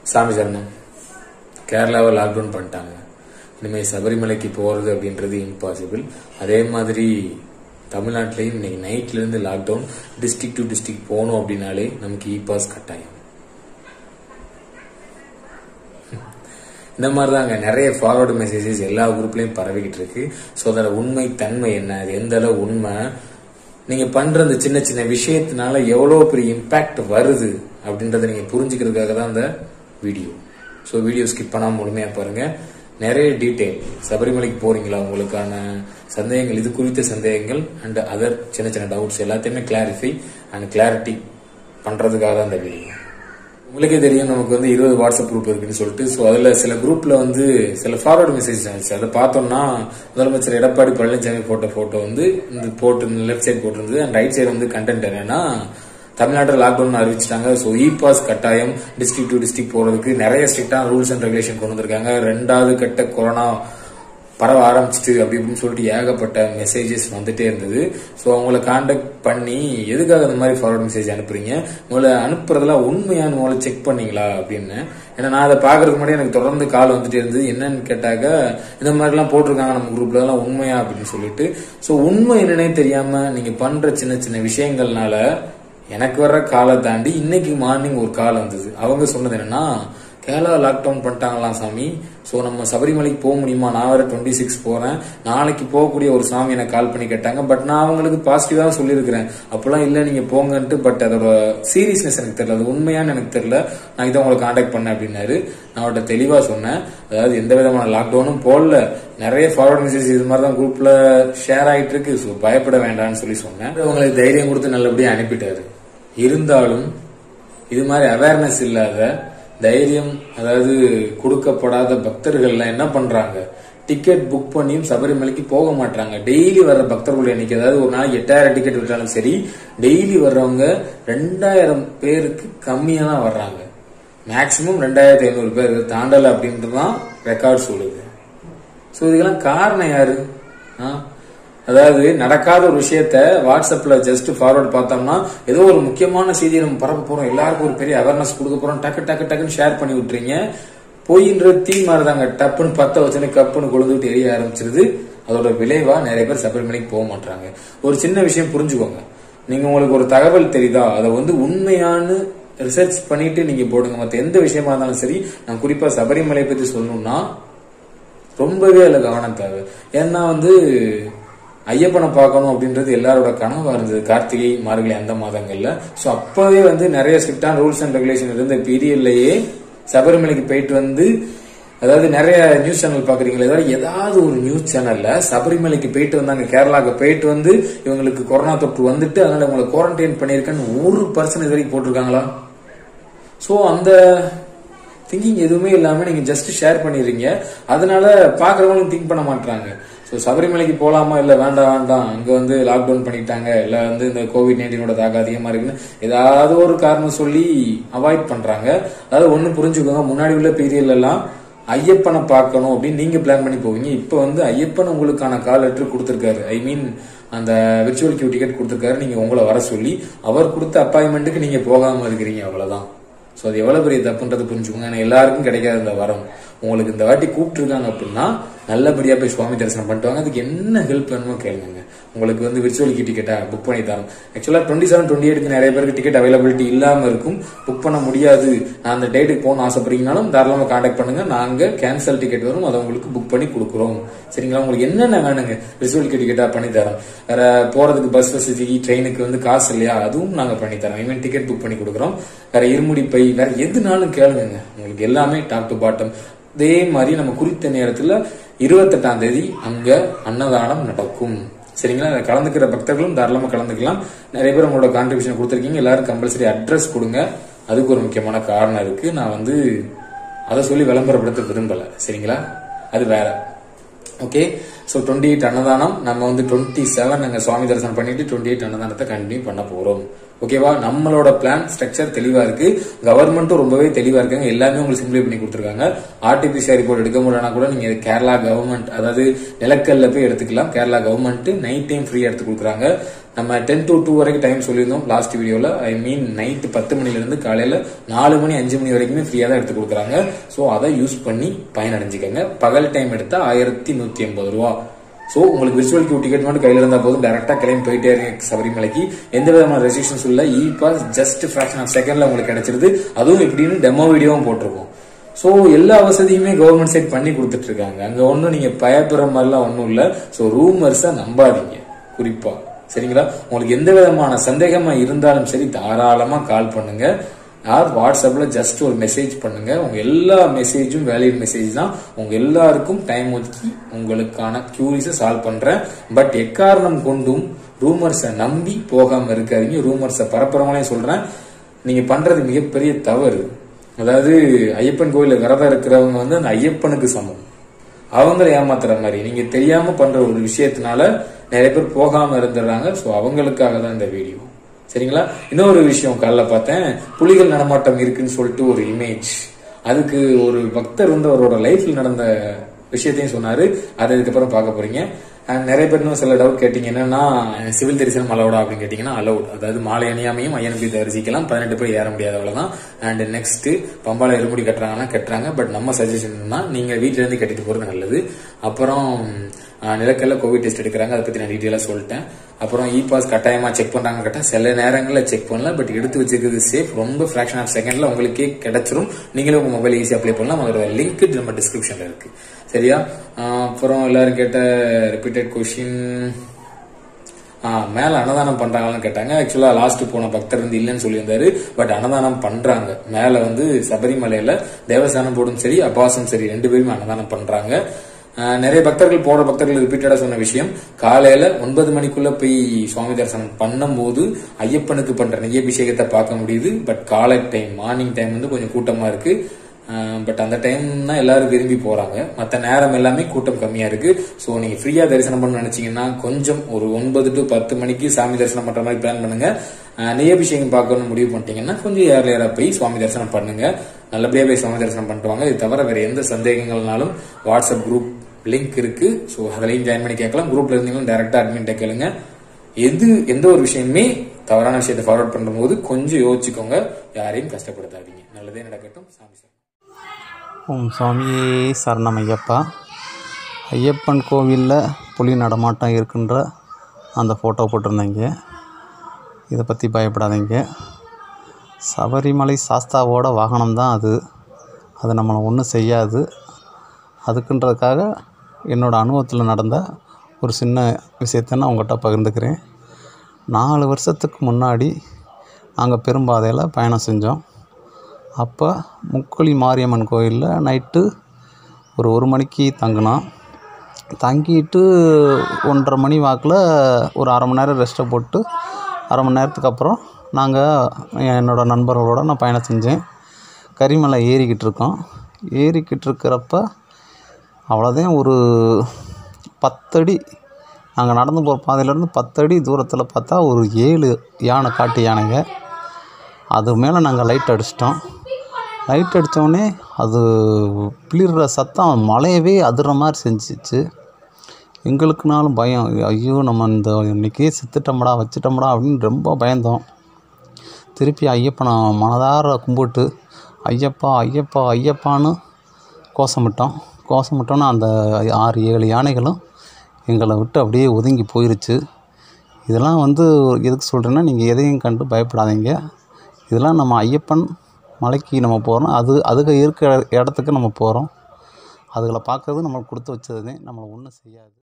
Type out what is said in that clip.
சாமி சரணம் கேரளாவை லாக்டவுன் பண்ணிட்டாங்க இனிமேல் சபரிமலைக்கு போகிறது அப்படின்றது இம்பாசிபிள் அதே மாதிரி தமிழ்நாட்டிலையும் இன்னைக்கு நைட்லேருந்து லாக்டவுன் டிஸ்ட்ரிக்ட் டு டிஸ்ட்ரிக்ட் போகணும் அப்படின்னாலே நமக்கு இ பாஸ் கட்டாயம் இந்த மாதிரி தாங்க நிறைய ஃபார்வர்டு மெசேஜஸ் எல்லா குரூப்லயும் பரவிக்கிட்டு இருக்கு ஸோ அதோட உண்மை தன்மை என்ன அது எந்த அளவு உண்மை நீங்க பண்ற அந்த சின்ன சின்ன விஷயத்தினால எவ்வளவு பெரிய இம்பாக்ட் வருது அப்படின்றத நீங்க புரிஞ்சுக்கிறதுக்காக தான் இந்த வீடியோ ஸோ வீடியோ ஸ்கிப் பண்ணாம முழுமையா பாருங்க நிறைய டீட்டெயில் சபரிமலைக்கு போறீங்களா உங்களுக்கான சந்தேகங்கள் இது குறித்த சந்தேகங்கள் அண்ட் அதர் சின்ன சின்ன டவுட்ஸ் எல்லாத்தையுமே கிளாரிஃபை அண்ட் கிளாரிட்டி பண்றதுக்காக தான் இந்த வீடியோ உங்களுக்கே தெரியும் நமக்கு வந்து இருபது வாட்ஸ்அப் குரூப் இருக்குன்னு சொல்லிட்டு ஸோ அதில் சில குரூப்ல வந்து சில ஃபார்வர்டு மெசேஜ் ஆச்சு அதை பார்த்தோம்னா முதலமைச்சர் எடப்பாடி பழனிசாமி போட்ட போட்டோ வந்து இந்த போட்டு லெஃப்ட் சைடு போட்டிருந்தது அண்ட் ரைட் சைடு வந்து கண்டென்ட் என்னன்னா தமிழ்நாட்டில் லாக்டவுன் அறிவிச்சிட்டாங்க ஸோ இ பாஸ் கட்டாயம் டிஸ்ட்ரிக்ட் டு டிஸ்ட்ரிக்ட் போறதுக்கு நிறைய ஸ்ட்ரிக்டான ரூல்ஸ் அண்ட் ரெகுலேஷன் கொண்டு வந்திருக்காங்க ரெண்டாவது கட்ட கொரோனா பரவ ஆரம்பிச்சிட்டு அப்படி இப்படின்னு சொல்லிட்டு ஏகப்பட்ட மெசேஜஸ் வந்துட்டே இருந்தது ஸோ அவங்கள காண்டாக்ட் பண்ணி எதுக்காக இந்த மாதிரி ஃபார்வர்ட் மெசேஜ் அனுப்புறீங்க உங்களை அனுப்புறதெல்லாம் உண்மையான உங்களை செக் பண்ணீங்களா அப்படின்னு ஏன்னா நான் அதை பாக்குறதுக்கு முன்னாடி எனக்கு தொடர்ந்து கால் வந்துட்டே இருந்தது என்னன்னு கேட்டாக்க இந்த மாதிரிலாம் போட்டிருக்காங்க நம்ம குரூப்ல எல்லாம் உண்மையா அப்படின்னு சொல்லிட்டு ஸோ உண்மை என்னன்னே தெரியாம நீங்க பண்ற சின்ன சின்ன விஷயங்கள்னால எனக்கு வர்ற காலை தாண்டி இன்னைக்கு மார்னிங் ஒரு கால் வந்தது அவங்க சொன்னது என்னன்னா கேரளா லாக்டவுன் பண்ணிட்டாங்களாம் சாமி ஸோ நம்ம சபரிமலைக்கு போக முடியுமா நான் வேற டுவெண்ட்டி சிக்ஸ் போறேன் நாளைக்கு போகக்கூடிய ஒரு சாமி எனக்கு கால் பண்ணி கேட்டாங்க பட் நான் அவங்களுக்கு பாசிட்டிவாக சொல்லியிருக்கிறேன் அப்பெல்லாம் இல்லை நீங்க போங்கன்ட்டு பட் அதோட சீரியஸ்னஸ் எனக்கு தெரியல அது உண்மையான்னு எனக்கு தெரியல நான் இதை உங்களை காண்டாக்ட் பண்ணேன் அப்படின்னாரு நான் அவர்கிட்ட தெளிவாக சொன்னேன் அதாவது எந்த விதமான லாக்டவுனும் போடல நிறைய ஃபார்வர்ட் மெசேஜ் இது மாதிரி தான் குரூப்ல ஷேர் ஆயிட்டு இருக்கு ஸோ பயப்பட வேண்டாம்னு சொல்லி சொன்னேன் உங்களுக்கு தைரியம் கொடுத்து நல்லபடியாக அனுப்பிட்டாரு இருந்தாலும் இது மாதிரி அவேர்னஸ் இல்லாத தைரியம் அதாவது கொடுக்கப்படாத பக்தர்கள்லாம் என்ன பண்றாங்க டிக்கெட் புக் பண்ணியும் சபரிமலைக்கு போக மாட்டாங்க டெய்லி வர்ற பக்தர்களுடைய எண்ணிக்கை அதாவது ஒரு நாளைக்கு எட்டாயிரம் டிக்கெட் விட்டாலும் சரி டெய்லி வர்றவங்க ரெண்டாயிரம் பேருக்கு கம்மியா தான் வர்றாங்க மேக்சிமம் ரெண்டாயிரத்தி ஐநூறு பேர் தாண்டல அப்படின்ட்டு தான் ரெக்கார்ட் சொல்லுது ஸோ இதுக்கெல்லாம் காரணம் யாரு ஆ? அதாவது நடக்காத ஒரு விஷயத்த வாட்ஸ்அப்ல ஜஸ்ட் ஃபார்வர்ட் பார்த்தோம்னா ஏதோ ஒரு முக்கியமான செய்தியை நம்ம பரப்ப போறோம் எல்லாருக்கும் ஒரு பெரிய அவேர்னஸ் கொடுக்க போறோம் டக்கு டக்கு டக்குன்னு ஷேர் பண்ணி விட்டுறீங்க பொய்ன்ற தீ மாதிரிதாங்க டப்புன்னு பத்த வச்சுன்னு கப்புன்னு கொழுந்துட்டு எரிய ஆரம்பிச்சிருது அதோட விளைவா நிறைய பேர் சபரிமலைக்கு போக மாட்டாங்க ஒரு சின்ன விஷயம் புரிஞ்சுக்கோங்க நீங்க உங்களுக்கு ஒரு தகவல் தெரியுதா அதை வந்து உண்மையானு ரிசர்ச் பண்ணிட்டு நீங்க போடுங்க மத்த எந்த விஷயமா இருந்தாலும் சரி நான் குறிப்பா சபரிமலை பத்தி சொல்லணும்னா ரொம்பவே அதுல கவனம் தேவை ஏன்னா வந்து ஐயப்பனை பார்க்கணும் அப்படின்றது எல்லாரோட கனவா இருந்தது கார்த்திகை மார்கழி அந்த மாதங்கள்ல சோ அப்பவே வந்து நிறைய ஸ்ட்ரிக்டான ரூல்ஸ் அண்ட் ரெகுலேஷன் இருந்த பீரியட்லயே சபரிமலைக்கு போயிட்டு வந்து அதாவது நிறைய நியூஸ் சேனல் பாக்குறீங்களா ஏதாவது ஏதாவது ஒரு நியூஸ் சேனல்ல சபரிமலைக்கு போயிட்டு வந்தாங்க கேரளாக்கு போயிட்டு வந்து இவங்களுக்கு கொரோனா தொற்று வந்துட்டு அதனால உங்களை குவாரண்டைன் பண்ணியிருக்கேன்னு ஒரு பர்சன் இது வரைக்கும் போட்டிருக்காங்களா சோ அந்த திங்கிங் எதுவுமே இல்லாம நீங்க ஜஸ்ட் ஷேர் பண்ணிடுறீங்க அதனால பாக்குறவங்களும் திங்க் பண்ண மாட்டாங்க ஸோ சபரிமலைக்கு போலாமா இல்ல வேண்டாம் வேண்டாம் அங்க வந்து லாக்டவுன் பண்ணிட்டாங்க இல்ல வந்து இந்த கோவிட் நைன்டீனோட தாக்கம் அதிகமா இருக்குன்னு ஏதாவது ஒரு காரணம் சொல்லி அவாய்ட் பண்றாங்க அதாவது ஒண்ணு புரிஞ்சுக்கோங்க முன்னாடி உள்ள பீரியட்ல எல்லாம் ஐயப்பனை பார்க்கணும் அப்படின்னு நீங்க பிளான் பண்ணி போவீங்க இப்போ வந்து ஐயப்பன் உங்களுக்கான கால் லெட்டர் கொடுத்துருக்காரு ஐ மீன் அந்த விர்ச்சுவல் கியூ டிக்கெட் கொடுத்துருக்காரு நீங்க உங்களை வர சொல்லி அவர் கொடுத்த அப்பாயின்மெண்ட்டுக்கு நீங்க போகாம இருக்கிறீங்க அவ்வளவுதான் ஸோ அது எவ்வளவு பெரிய தப்புன்றது புரிஞ்சுக்கோங்க ஏன்னா எல்லாருக்கும் கிடைக்காது இந்த வரம் உங்களுக்கு இந்த வாட்டி கூப்பிட்டுருக்காங்க அப்படின்னா நல்லபடியா போய் சுவாமி தரிசனம் பண்ணிட்டு வாங்க அதுக்கு என்ன ஹெல்ப் வேணுமோ கேளுங்க உங்களுக்கு வந்து விர்ச்சுவல் டிக்கெட்டா புக் பண்ணி தரோம் ஆக்சுவலா டுவெண்ட்டி செவன் டுவெண்ட்டி எயிட்க்கு நிறைய பேருக்கு டிக்கெட் அவைலபிலிட்டி இல்லாம இருக்கும் புக் பண்ண முடியாது நான் அந்த டேட்டுக்கு போகணும் ஆசைப்படுறீங்கனாலும் தாராளமா கான்டாக்ட் பண்ணுங்க நாங்க கேன்சல் டிக்கெட் வரும் அதை உங்களுக்கு புக் பண்ணி கொடுக்குறோம் சரிங்களா உங்களுக்கு என்னென்ன வேணுங்க விர்ச்சுவல் டிக்கெட்டா பண்ணி தரோம் வேற போறதுக்கு பஸ் வசதி ட்ரெயினுக்கு வந்து காசு இல்லையா அதுவும் நாங்க பண்ணி தரோம் ஐ மீன் டிக்கெட் புக் பண்ணி கொடுக்குறோம் வேற இருமுடி பை வேற எதுனாலும் கேளுங்க உங்களுக்கு எல்லாமே டாப் டு பாட்டம் அதே மாதிரி நம்ம குறித்த நேரத்துல இருபத்தெட்டாம் தேதி அங்க அன்னதானம் நடக்கும் சரிங்களா அதுல கலந்துக்கிற பக்தர்களும் தாராளமா கலந்துக்கலாம் நிறைய பேர் உங்களோட கான்ட்ரிபியூஷன் கொடுத்துருக்கீங்க எல்லாரும் கம்பல்சரி அட்ரஸ் கொடுங்க அதுக்கு ஒரு முக்கியமான காரணம் இருக்கு நான் வந்து அதை சொல்லி விளம்பரப்படுத்த விரும்பல சரிங்களா அது வேற ஓகே ஸோ டுவெண்ட்டி எயிட் அன்னதானம் நம்ம வந்து டுவெண்ட்டி செவன் நாங்கள் சுவாமி தரிசனம் பண்ணிட்டு டுவெண்ட்டி எயிட் அன்னதானத்தை கண்டினியூ பண்ண போறோம் ஓகேவா நம்மளோட பிளான் ஸ்ட்ரக்சர் தெளிவா இருக்கு கவர்மெண்ட்டும் ரொம்பவே தெளிவா இருக்காங்க எல்லாமே உங்களுக்கு சிம்பிளை பண்ணி கொடுத்துருக்காங்க ஆர்டிபிசிஆர் ரிப்போர்ட் எடுக்க முடியலனா கூட நீங்க கேரளா கவர்மெண்ட் அதாவது நிலக்கல்ல போய் எடுத்துக்கலாம் Kerala government night time free எடுத்து கொடுக்குறாங்க நம்ம டென் டு டூ வரைக்கும் டைம் சொல்லியிருந்தோம் லாஸ்ட் வீடியோல ஐ மீன் நைட்டு பத்து மணில இருந்து காலையில நாலு மணி அஞ்சு மணி வரைக்குமே ஃப்ரீயா தான் எடுத்து கொடுக்குறாங்க ஸோ அதை யூஸ் பண்ணி பயனடைஞ்சுக்கங்க பகல் டைம் எடுத்தா ஆயிரத்தி நூத்தி எண்பது ரூபா ஸோ உங்களுக்கு விர்ச்சுவல் கியூ டிக்கெட் மட்டும் கையில் இருந்தால் போதும் டேரக்டா கிளம்பி போயிட்டே இருங்க சபரிமலைக்கு எந்த விதமான ரெஸ்ட்ரிக்ஷன்ஸ் இல்லை E pass just fraction of செகண்ட்ல உங்களுக்கு கிடைச்சிருது அதுவும் இப்படின்னு டெமோ வீடியோவும் போட்டிருக்கோம் ஸோ எல்லா வசதியுமே கவர்மெண்ட் சைட் பண்ணி கொடுத்துட்டு இருக்காங்க அங்க ஒன்றும் நீங்க பயப்படுற மாதிரிலாம் ஒன்றும் இல்லை ஸோ ரூமர்ஸை நம்பாதீங்க குறிப்பா சரிங்களா உங்களுக்கு எந்த விதமான சந்தேகமா இருந்தாலும் சரி தாராளமா கால் பண்ணுங்க யார் வாட்ஸ்அப்ல ஜஸ்ட் ஒரு மெசேஜ் பண்ணுங்க உங்க எல்லா மெசேஜும் வேலிட் மெசேஜ் தான் உங்க எல்லாருக்கும் டைம் ஒதுக்கி உங்களுக்கான கியூரிஸை சால்வ் பண்றேன் பட் எக்காரணம் கொண்டும் ரூமர்ஸை நம்பி போகாம இருக்காதீங்க ரூமர்ஸை பரப்புறவங்களையும் சொல்றேன் நீங்க பண்றது மிகப்பெரிய தவறு அதாவது ஐயப்பன் கோயில விரதம் இருக்கிறவங்க வந்து அந்த ஐயப்பனுக்கு சமம் அவங்களை ஏமாத்துற மாதிரி நீங்க தெரியாம பண்ற ஒரு விஷயத்தினால நிறைய பேர் போகாம இருந்துடுறாங்க ஸோ அவங்களுக்காக தான் இந்த வீடியோ சரிங்களா இன்னொரு விஷயம் காலைல பார்த்தேன் புலிகள் நடமாட்டம் இருக்குன்னு சொல்லிட்டு ஒரு இமேஜ் அதுக்கு ஒரு பக்தர் வந்து அவரோட லைஃப்ல நடந்த விஷயத்தையும் சொன்னாரு அது இதுக்கப்புறம் பார்க்க போறீங்க அண்ட் நிறைய பேர் இன்னும் சில டவுட் கேட்டீங்க என்னன்னா சிவில் தரிசனம் அலௌடா அப்படின்னு கேட்டீங்கன்னா அலௌட் அதாவது மாலை அணியாமையும் ஐயன் போய் தரிசிக்கலாம் பதினெட்டு பேர் ஏற முடியாத அவ்வளவுதான் அண்ட் நெக்ஸ்ட் பம்பால இருமுடி கட்டுறாங்கன்னா கட்டுறாங்க பட் நம்ம சஜஷன் தான் நீங்க வீட்ல இருந்து கட்டிட்டு போறது நல்லது அப்புறம் ஆஹ், நிலக்கல்ல கோவிட் டெஸ்ட் எடுக்கிறாங்க அதை பத்தி நான் டீட்டெயிலாக சொல்லிட்டேன் அப்புறம் இ பாஸ் கட்டாயமா செக் பண்றாங்க கேட்டா சில நேரங்களில் செக் பண்ணல பட் எடுத்து வச்சிருக்கிறது சேஃப் ரொம்ப ஃபிராக்ஷன் ஆஃப் செகண்ட்ல உங்களுக்கே கிடைச்சிரும் நீங்களே உங்க மொபைல் ஈஸியாக அப்ளை பண்ணலாம் அதோட லிங்க் நம்ம டிஸ்கிரிப்ஷன்ல இருக்கு சரியா ஆஹ், அப்புறம் எல்லாரும் கேட்ட ரிப்பீட்டட் கொஷின் மேல அன்னதானம் பண்றாங்களான்னு கேட்டாங்க ஆக்சுவலா லாஸ்ட் போன பக்தர் வந்து இல்லைன்னு சொல்லியிருந்தாரு பட் அன்னதானம் பண்றாங்க மேல வந்து சபரிமலையில தேவஸ்தானம் போடும் சரி அபாசம் சரி ரெண்டு பேருமே அன்னதானம் பண்றாங்க ஆஹ் நிறைய பக்தர்கள் போற பக்தர்கள் ரிப்பீட்டடா சொன்ன விஷயம் காலையில ஒன்பது மணிக்குள்ள போய் சுவாமி தரிசனம் பண்ணும்போது ஐயப்பனுக்கு பண்ற நெய்யபிஷேகத்தை பார்க்க முடியுது பட் காலை டைம் மார்னிங் டைம் வந்து கொஞ்சம் கூட்டமா இருக்கு பட் அந்த டைம்னா எல்லாரும் விரும்பி போறாங்க மற்ற நேரம் எல்லாமே கூட்டம் கம்மியா இருக்கு ஸோ நீங்க ஃப்ரீயா தரிசனம் பண்ண நினைச்சீங்கன்னா கொஞ்சம் ஒரு ஒன்பது டு பத்து மணிக்கு சாமி தரிசனம் பண்ற மாதிரி பிளான் பண்ணுங்க ஆஹ் நெய்யபிஷேகம் பார்க்கணும்னு முடிவு பண்ணிட்டீங்கன்னா கொஞ்சம் ஏர்லியரா போய் சுவாமி தரிசனம் பண்ணுங்க நல்லபடியா போய் சுவாமி தரிசனம் பண்ணிட்டு வாங்க இது தவிர வேற எந்த சந்தேகங்கள்னாலும் வாட்ஸ்அப் குரூப் லிங்க் இருக்கு ஸோ அதுலையும் ஜாயின் பண்ணி கேட்கலாம் குரூப்ல இருந்தீங்களும் டேரக்டா அட்மின் கேளுங்க எது எந்த ஒரு விஷயமே தவறான விஷயத்தை ஃபார்வர்ட் பண்ணும்போது கொஞ்சம் யோசிச்சுக்கோங்க யாரையும் கஷ்டப்படுத்தாதீங்க நல்லதே நடக்கட்டும் சாமி சார் ஓம் சுவாமியே சரணம் ஐயப்பா ஐயப்பன் கோவிலில் புலி நடமாட்டம் இருக்கின்ற அந்த ஃபோட்டோ போட்டிருந்தீங்க இதை பற்றி பயப்படாதீங்க சபரிமலை சாஸ்தாவோட வாகனம் தான் அது அது நம்மளை ஒன்றும் செய்யாது அதுக்குன்றதுக்காக என்னோடய அனுபவத்தில் நடந்த ஒரு சின்ன விஷயத்தை நான் உங்கள்கிட்ட பகிர்ந்துக்கிறேன் நாலு வருஷத்துக்கு முன்னாடி நாங்கள் பெரும்பாதையில் பயணம் செஞ்சோம் அப்போ முக்குழி மாரியம்மன் கோயிலில் நைட்டு ஒரு ஒரு மணிக்கு தங்கினோம் தங்கிட்டு ஒன்றரை மணி வாக்கில் ஒரு அரை மணி நேரம் ரெஸ்ட்டை போட்டு அரை மணி நேரத்துக்கு அப்புறம் நாங்கள் என்னோடய நண்பர்களோட நான் பயணம் செஞ்சேன் கரிமலை ஏறிக்கிட்டு இருக்கோம் ஏறிக்கிட்டு இருக்கிறப்ப அவ்வளோதான் ஒரு பத்தடி நாங்கள் நடந்து போகிற பாதையிலேருந்து பத்தடி தூரத்தில் பார்த்தா ஒரு ஏழு யானை காட்டு யானைங்க அது மேலே நாங்கள் லைட் அடிச்சிட்டோம் லைட் அடித்தோடனே அது பிளிர்ற சத்தம் மலையவே அதிர்ற மாதிரி செஞ்சிச்சு எங்களுக்குனாலும் பயம் ஐயோ நம்ம இந்த இன்றைக்கே செத்துட்டோம்டா வச்சுட்டோம்டா அப்படின்னு ரொம்ப பயந்தோம் திருப்பி ஐயப்பனை மனதார கும்பிட்டு ஐயப்பா ஐயப்பா ஐயப்பான்னு கோஷமிட்டோம் கோஷமிட்டோன்னா அந்த ஆறு ஏழு யானைகளும் எங்களை விட்டு அப்படியே ஒதுங்கி போயிருச்சு இதெல்லாம் வந்து எதுக்கு சொல்கிறேன்னா நீங்கள் எதையும் கண்டு பயப்படாதீங்க இதெல்லாம் நம்ம ஐயப்பன் மலைக்கு நம்ம போகிறோம் அது அதுக்கு இருக்கிற இடத்துக்கு நம்ம போகிறோம் அதுகளை பார்க்கறது நம்மளுக்கு கொடுத்து வச்சது நம்மளை ஒன்றும் செய்யாது